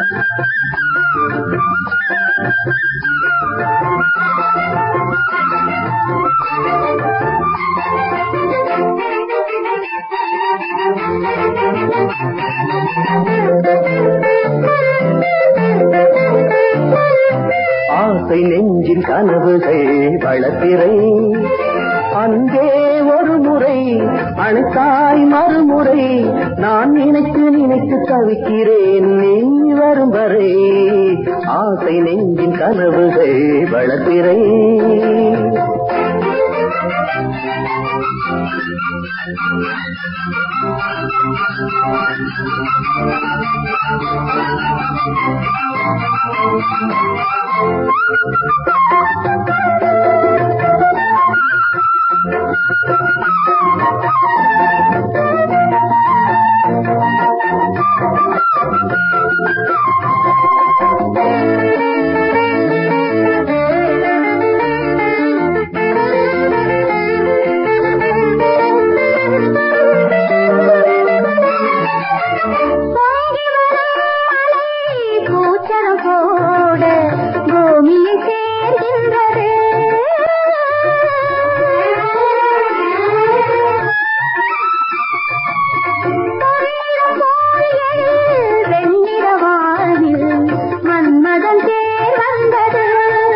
ஆசை நெஞ்சின் கனவுகள் வளர்த்திரை அன்பே ஒரு முறை அணைத்தாய் மறுமுறை நான் நினைத்து நினைத்து தவிக்கிறேன் நீ வரும் வரை ஆசை நெஞ்சின் கனவுகள் வளர்த்திரை கூச்சரம் போட பூமியை சேர்கின்றது வெண்ணிற வாழ்வில் மன்மதன் தேர் வந்தது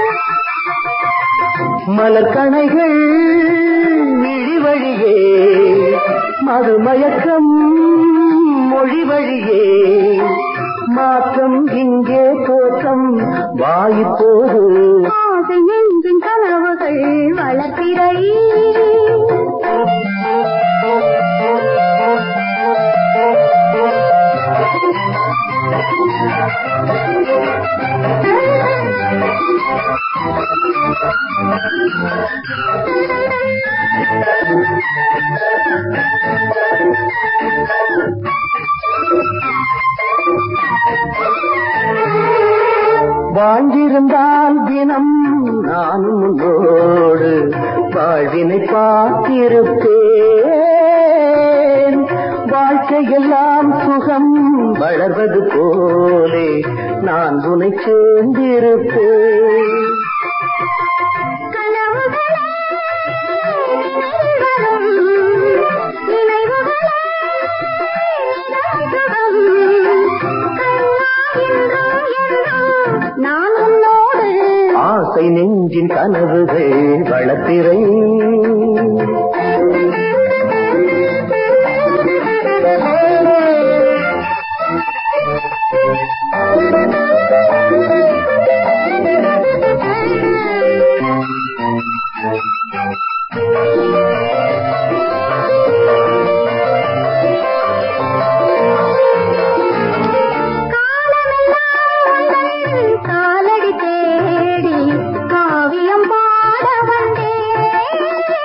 மலர் கணைகள் விழி வழியே மதுமயக்கம் மொழி வழியே மாற்றம் இங்கே தோற்றம் வாயிப்போது ஆசை நெஞ்சின் கனவுகள் வளர்த்திரை வாழ்ந்திருந்தால் தினம் நான் உன்னோடு வாழ்வினை பார்த்திருப்பேன் வாழ்க்கையெல்லாம் சுகம் வளர்வது போலே நான் உனை சேர்ந்திருப்பேன் நான் உன்னோடு ஆசை நெஞ்சின் கனவுகள் வளர்த்திரை காலடி தேடி காவியம் பாட வந்தேன்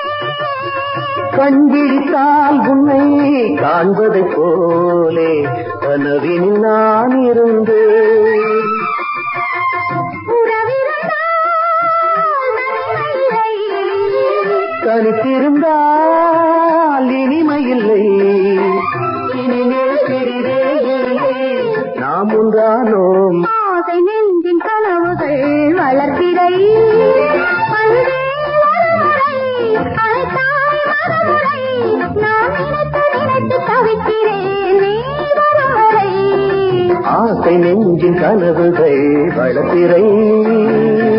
கண்பிடித்தால் உன்னை காண்பதைப் போலே கனவினில் நான் இருந்தேன் தனித்திருந்தால் இனிமையில்லை இனிமேல் பிரிவே இல்லை நாம் ஒன்றானோம் ஆசை நெஞ்சின் கனவுகள் வளர்த்திரை அன்பே ஒருமுறை, அழைத்தாய் மறுமுறை. நான் நினைத்து நினைத்து தவிக்கிறேன் நீ வரும் வரை. ஆசை நெஞ்சின் கனவுகள் வளர்த்திரை